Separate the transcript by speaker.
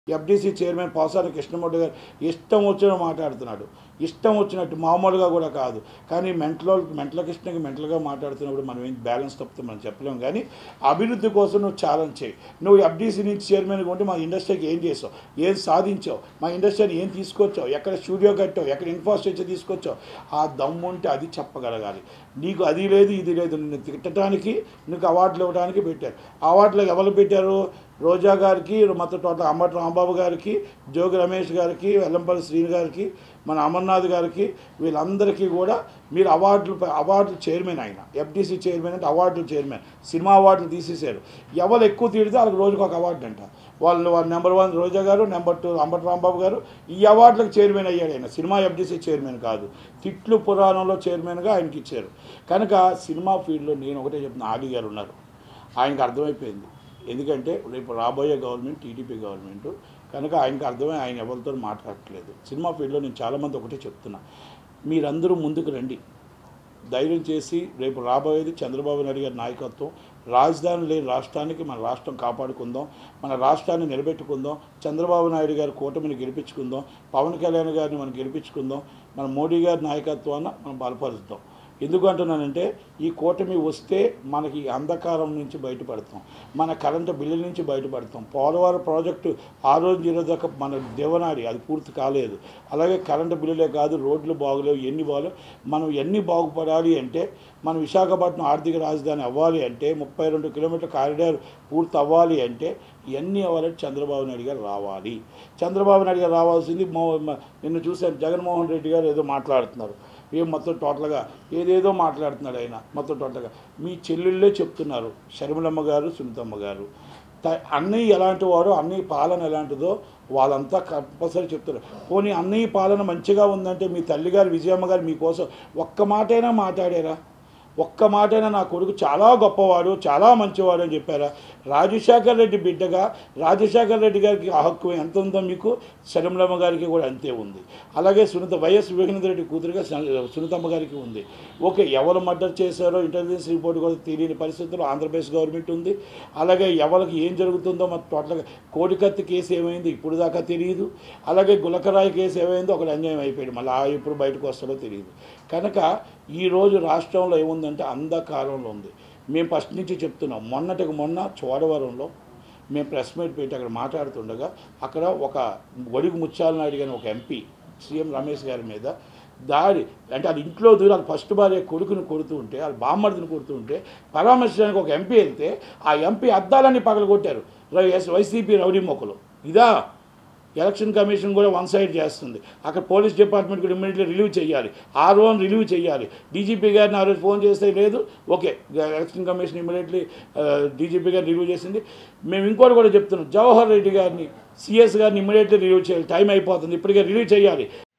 Speaker 1: FDC chairman పోసారి Krishnamurthy గారు ఇష్టం వచ్చిన మాట్లాడుతున్నాడు ఇష్టం వచ్చినట్టు మామూలుగా కూడా కాదు కానీ మెంటలో మెంటల కృష్ణకి మెంటల్గా మాట్లాడుతున్నప్పుడు మనం ఏం బ్యాలెన్స్ తప్పితే మనం చెప్పలేం కానీ అభివృద్ధి కోసం నువ్వు ఛాలెంజ్ చేయి నువ్వు ఎఫ్డీసీ నుంచి చైర్మన్గా ఉంటే మా ఇండస్ట్రీకి ఏం చేసావు ఏం సాధించావు మా ఇండస్ట్రీని ఏం తీసుకొచ్చావు ఎక్కడ స్టూడియో కట్టావు ఎక్కడ ఇన్ఫ్రాస్ట్రక్చర్ తీసుకొచ్చావు ఆ దమ్ము ఉంటే అది చెప్పగలగాలి నీకు అది లేదు ఇది లేదు నిన్ను తిట్టడానికి నీకు అవార్డులు ఇవ్వడానికి పెట్టారు అవార్డులు ఎవరు పెట్టారు రోజా గారికి మొత్తం టోటల్ అంబటి రాంబాబు గారికి జోగి రమేష్ గారికి వెల్లంపల్లి శ్రీని గారికి మన అమర్నాథ్ గారికి వీళ్ళందరికీ కూడా మీరు అవార్డులు అవార్డులు చైర్మన్ ఆయన ఎఫ్డీసీ చైర్మన్ అంటే అవార్డులు చైర్మన్ సినిమా అవార్డులు తీసేశారు ఎవరు ఎక్కువ తీడితే వాళ్ళకి రోజుకు ఒక అవార్డు అంట వాళ్ళు వాళ్ళు నెంబర్ వన్ రోజా గారు నెంబర్ టూ అంబటి రాంబాబు గారు ఈ అవార్డులకు చైర్మన్ అయ్యాడు ఆయన సినిమా ఎఫ్డీసీ చైర్మన్ కాదు తిట్లు పురాణంలో చైర్మన్గా ఆయనకి ఇచ్చారు కనుక సినిమా ఫీల్డ్లో నేను ఒకటే చెప్తున్నా ఆది గారు ఉన్నారు ఆయనకు అర్థమైపోయింది ఎందుకంటే రేపు రాబోయే గవర్నమెంట్ టీడీపీ గవర్నమెంట్ కనుక ఆయనకు అర్థమై ఆయన ఎవరితో మాట్లాడట్లేదు సినిమా ఫీల్డ్లో నేను చాలామంది ఒకటే చెప్తున్నా మీరందరూ ముందుకు రండి ధైర్యం చేసి రేపు రాబోయేది చంద్రబాబు నాయుడు గారి నాయకత్వం రాజధాని లేని రాష్ట్రానికి మన రాష్ట్రం కాపాడుకుందాం మన రాష్ట్రాన్ని నిలబెట్టుకుందాం చంద్రబాబు నాయుడు గారి కూటమిని గెలిపించుకుందాం పవన్ కళ్యాణ్ గారిని మనం గెలిపించుకుందాం మన మోడీ గారి నాయకత్వాన్ని మనం బలపరుస్తాం ఎందుకు అంటున్నానంటే ఈ కూటమి వస్తే మనకి ఈ అంధకారం నుంచి బయటపడతాం మన కరెంటు బిల్లుల నుంచి బయటపడతాం పోలవరం ప్రాజెక్టు ఆ రోజు జీరో దాకా మన దేవనాడి అది పూర్తి కాలేదు అలాగే కరెంటు బిల్లులే కాదు రోడ్లు బాగలేవు ఎన్ని బాగలేవు మనం ఎన్ని బాగుపడాలి అంటే మన విశాఖపట్నం ఆర్థిక రాజధాని అవ్వాలి అంటే ముప్పై రెండు కిలోమీటర్ల కారిడార్ పూర్తి అవ్వాలి అంటే ఇవన్నీ అవ్వాలంటే చంద్రబాబు నాయుడు గారు రావాలి చంద్రబాబు నాయుడు గారు రావాల్సింది మో నిన్న చూశాను జగన్మోహన్ రెడ్డి గారు ఏదో మాట్లాడుతున్నారు ఏం మొత్తం టోటల్గా ఏదేదో మాట్లాడుతున్నాడు ఆయన మొత్తం టోటల్గా మీ చెల్లెళ్ళే చెప్తున్నారు శర్మిలమ్మ గారు సునీతమ్మ గారు త- అన్నయ్య ఎలాంటి వాడో అన్నయ్య పాలన ఎలాంటిదో వాళ్ళంతా కంపల్సరీ చెప్తారు పోనీ అన్నయ్య పాలన మంచిగా ఉందంటే మీ తల్లిగారు విజయమ్మ గారు మీకోసం ఒక్క మాటైనా మాట్లాడారా ఒక్క మాటైనా నా కొడుకు చాలా గొప్పవాడు చాలా మంచివాడు అని చెప్పారా రాజశేఖర్ రెడ్డి బిడ్డగా రాజశేఖర్ రెడ్డి గారికి ఆ హక్కు ఎంత ఉందో మీకు శర్మలమ్మ గారికి కూడా అంతే ఉంది అలాగే సునీత వైఎస్ వివేకానంద రెడ్డి కూతురుగా సు- సునీతమ్మ గారికి ఉంది ఓకే ఎవరు మర్డర్ చేశారో ఇంటెలిజెన్స్ రిపోర్ట్ కూడా తెలియని పరిస్థితుల్లో ఆంధ్రప్రదేశ్ గవర్నమెంట్ ఉంది అలాగే ఎవరికి ఏం జరుగుతుందో మన టోటల్గా కోడికత్తి కేసు ఏమైంది ఇప్పుడు దాకా తెలియదు అలాగే గులకరాయి కేసు ఏమైందో ఒకటి అన్యాయం అయిపోయాడు మళ్ళీ ఆ ఎప్పుడు బయటకు వస్తాడో తెలియదు కనుక ఈరోజు రాష్ట్రంలో ఏముందంటే అంధకారంలో ఉంది మేము ఫస్ట్ నుంచి చెప్తున్నాం మొన్నటికి మొన్న చోడవరంలో మేము ప్రెస్ మీట్ పెట్టి అక్కడ మాట్లాడుతుండగా అక్కడ ఒక వడిగు ముత్యాలను అడిగిన ఒక ఎంపీ సీఎం రమేష్ గారి మీద దాడి అంటే అది ఇంట్లో దూరం అది ఫస్ట్ భార్య కొడుకుని కొడుతూ ఉంటే అది బామ్మర్దిని కొడుతూ ఉంటే పరామర్శించడానికి ఒక ఎంపీ వెళ్తే ఆ ఎంపీ అద్దాలన్నీ పగలగొట్టారు రై- ఎస్ వైసీపీ రౌడీ మొక్కలు ఇదా ఎలక్షన్ కమిషన్ కూడా వన్ సైడ్ చేస్తుంది అక్కడ పోలీస్ డిపార్ట్మెంట్ కూడా ఇమ్మీడియట్లీ రిలీవ్ చేయాలి ఆర్ఓని రిలీవ్ చేయాలి డీజీపీ గారిని ఆ రోజు ఫోన్ చేస్తే లేదు okay election commission immediately DGP గారిని రిలీవ్ చేసింది మేము ఇంకోటి కూడా చెప్తున్నాం జవహర్ రెడ్డి గారిని సిఎస్ గారిని ఇమ్మీడియట్లీ రిలీవ్ చేయాలి టైం అయిపోతుంది ఇప్పటికే రిలీవ్ చేయాలి